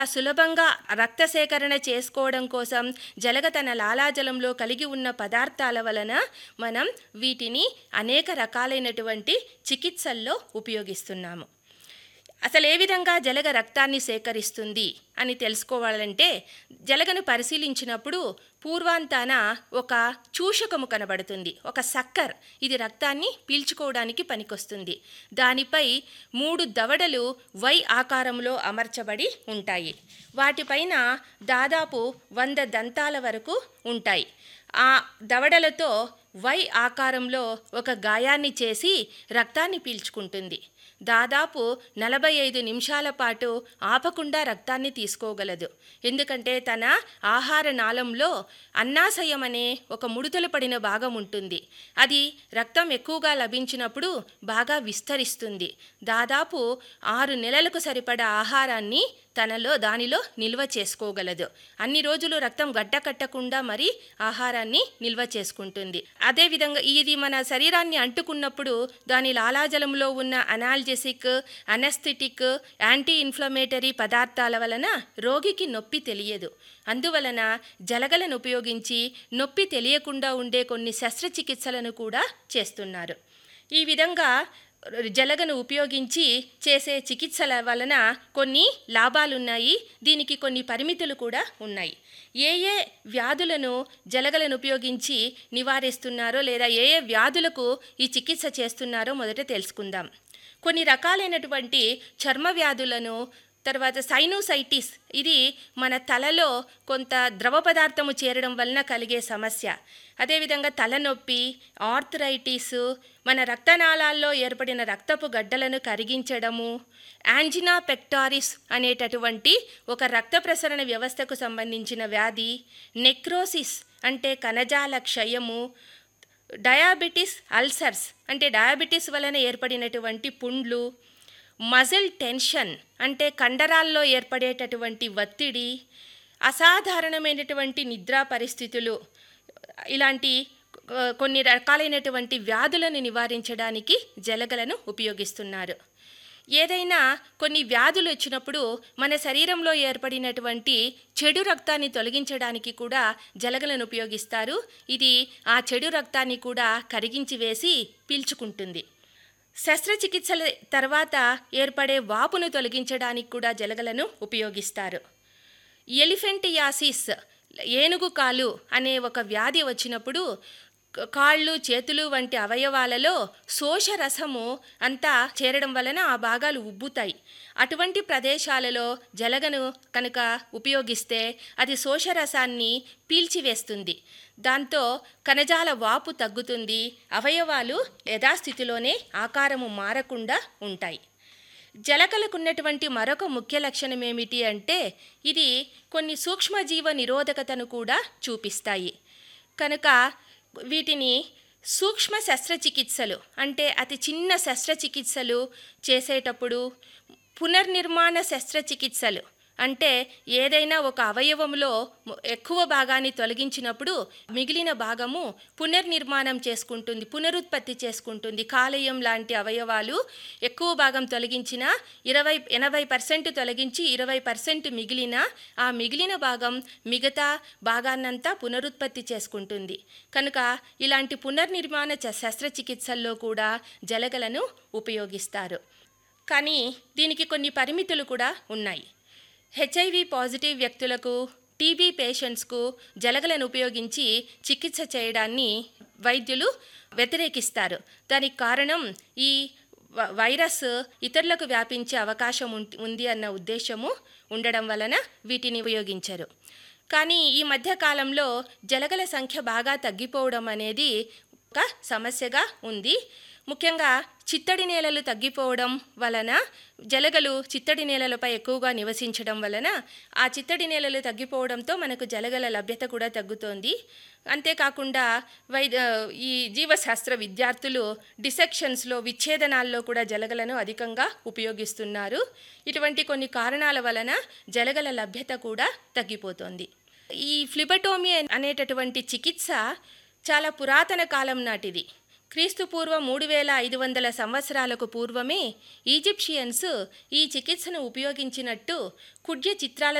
సులభంగా రక్త సేకరణ చేసుకోవడం కోసం జలగ తన లాలాజలంలో కలిగి ఉన్న పదార్థాల వలన మనం వీటిని అనేక రకాలైనటువంటి చికిత్సల్లో ఉపయోగిస్తున్నాము అసలు ఏ విధంగా జలగ రక్తాన్ని సేకరిస్తుంది అని తెలుసుకోవాలంటే జలగను పరిశీలించినప్పుడు పూర్వాంతాన ఒక చూషకము కనబడుతుంది ఒక సక్కర్ ఇది రక్తాన్ని పీల్చుకోవడానికి పనికొస్తుంది దానిపై మూడు దవడలు వై ఆకారంలో అమర్చబడి ఉంటాయి వాటిపైన దాదాపు వంద దంతాల వరకు ఉంటాయి ఆ దవడలతో వై ఆకారంలో ఒక గాయాన్ని చేసి రక్తాన్ని పీల్చుకుంటుంది దాదాపు నలభై ఐదు నిమిషాల పాటు ఆపకుండా రక్తాన్ని తీసుకోగలదు ఎందుకంటే తన ఆహార నాళంలో అన్నాశయం అనే ఒక ముడతలు పడిన భాగం ఉంటుంది అది రక్తం ఎక్కువగా లభించినప్పుడు బాగా విస్తరిస్తుంది దాదాపు ఆరు నెలలకు సరిపడా ఆహారాన్ని తనలో దానిలో నిల్వ చేసుకోగలదు అన్ని రోజులు రక్తం గడ్డ కట్టకుండా మరి ఆహారాన్ని నిల్వ చేసుకుంటుంది అదేవిధంగా ఇది మన శరీరాన్ని అంటుకున్నప్పుడు దాని లాలాజలంలో ఉన్న అనాల్జెసిక్ అనస్థెటిక్ యాంటీ ఇన్ఫ్లమేటరీ పదార్థాల వలన రోగికి నొప్పి తెలియదు అందువలన జలగలను ఉపయోగించి నొప్పి తెలియకుండా ఉండే కొన్ని శస్త్రచికిత్సలను కూడా చేస్తున్నారు ఈ విధంగా జలగను ఉపయోగించి చేసే చికిత్సల వలన కొన్ని లాభాలున్నాయి దీనికి కొన్ని పరిమితులు కూడా ఉన్నాయి ఏ ఏ వ్యాధులను జలగలను ఉపయోగించి నివారిస్తున్నారో లేదా ఏ ఏ వ్యాధులకు ఈ చికిత్స చేస్తున్నారో మొదట తెలుసుకుందాం కొన్ని రకాలైనటువంటి చర్మ వ్యాధులను తర్వాత సైనోసైటిస్ ఇది మన తలలో కొంత ద్రవ పదార్థము చేరడం వలన కలిగే సమస్య అదేవిధంగా తలనొప్పి ఆర్థరైటిస్ మన రక్తనాళాల్లో ఏర్పడిన రక్తపు గడ్డలను కరిగించడము యాంజినా పెక్టారిస్ అనేటటువంటి ఒక రక్త ప్రసరణ వ్యవస్థకు సంబంధించిన వ్యాధి నెక్రోసిస్ అంటే కణజాల క్షయము డయాబెటిస్ అల్సర్స్ అంటే డయాబెటిస్ వలన ఏర్పడినటువంటి పుండ్లు మజిల్ టెన్షన్ అంటే కండరాల్లో ఏర్పడేటటువంటి ఒత్తిడి అసాధారణమైనటువంటి నిద్రా పరిస్థితులు ఇలాంటి కొన్ని రకాలైనటువంటి వ్యాధులను నివారించడానికి జలగలను ఉపయోగిస్తున్నారు ఏదైనా కొన్ని వ్యాధులు వచ్చినప్పుడు మన శరీరంలో ఏర్పడినటువంటి చెడు రక్తాన్ని తొలగించడానికి కూడా జలగలను ఉపయోగిస్తారు ఇది ఆ చెడు రక్తాన్ని కూడా కరిగించి వేసి పీల్చుకుంటుంది శస్త్రచికిత్సల తర్వాత ఏర్పడే వాపును తొలగించడానికి కూడా జలగలను ఉపయోగిస్తారు ఎలిఫెంటియాసిస్ ఏనుగు కాలు అనే ఒక వ్యాధి వచ్చినప్పుడు కాళ్ళు చేతులు వంటి అవయవాలలో శోషరసము అంతా చేరడం వలన ఆ భాగాలు ఉబ్బుతాయి అటువంటి ప్రదేశాలలో జలగను కనుక ఉపయోగిస్తే అది శోషరసాన్ని పీల్చివేస్తుంది దాంతో కణజాల వాపు తగ్గుతుంది అవయవాలు యథాస్థితిలోనే ఆకారము మారకుండా ఉంటాయి జలకలకున్నటువంటి మరొక ముఖ్య లక్షణం ఏమిటి అంటే ఇది కొన్ని సూక్ష్మజీవ నిరోధకతను కూడా చూపిస్తాయి కనుక వీటిని సూక్ష్మ శస్త్రచికిత్సలు అంటే అతి చిన్న శస్త్రచికిత్సలు చేసేటప్పుడు పునర్నిర్మాణ శస్త్రచికిత్సలు అంటే ఏదైనా ఒక అవయవంలో ఎక్కువ భాగాన్ని తొలగించినప్పుడు మిగిలిన భాగము పునర్నిర్మాణం చేసుకుంటుంది పునరుత్పత్తి చేసుకుంటుంది కాలేయం లాంటి అవయవాలు ఎక్కువ భాగం తొలగించిన ఇరవై ఎనభై పర్సెంట్ తొలగించి ఇరవై పర్సెంట్ మిగిలిన ఆ మిగిలిన భాగం మిగతా భాగాన్నంతా పునరుత్పత్తి చేసుకుంటుంది కనుక ఇలాంటి పునర్నిర్మాణ శస్త్రచికిత్సల్లో కూడా జలగలను ఉపయోగిస్తారు కానీ దీనికి కొన్ని పరిమితులు కూడా ఉన్నాయి హెచ్ఐవి పాజిటివ్ వ్యక్తులకు టీబీ పేషెంట్స్కు జలగలను ఉపయోగించి చికిత్స చేయడాన్ని వైద్యులు వ్యతిరేకిస్తారు దానికి కారణం ఈ వైరస్ ఇతరులకు వ్యాపించే అవకాశం ఉంది అన్న ఉద్దేశము ఉండడం వలన వీటిని ఉపయోగించరు కానీ ఈ మధ్య కాలంలో జలగల సంఖ్య బాగా తగ్గిపోవడం అనేది ఒక సమస్యగా ఉంది ముఖ్యంగా చిత్తడి నేలలు తగ్గిపోవడం వలన జలగలు చిత్తడి నేలలపై ఎక్కువగా నివసించడం వలన ఆ చిత్తడి నేలలు తగ్గిపోవడంతో మనకు జలగల లభ్యత కూడా తగ్గుతోంది అంతేకాకుండా వైద్య ఈ జీవశాస్త్ర విద్యార్థులు డిసెక్షన్స్లో విచ్ఛేదనాల్లో కూడా జలగలను అధికంగా ఉపయోగిస్తున్నారు ఇటువంటి కొన్ని కారణాల వలన జలగల లభ్యత కూడా తగ్గిపోతోంది ఈ ఫ్లిబటోమి అనేటటువంటి చికిత్స చాలా పురాతన కాలం నాటిది క్రీస్తు పూర్వం మూడు వేల ఐదు వందల సంవత్సరాలకు పూర్వమే ఈజిప్షియన్స్ ఈ చికిత్సను ఉపయోగించినట్టు కుడ్య చిత్రాల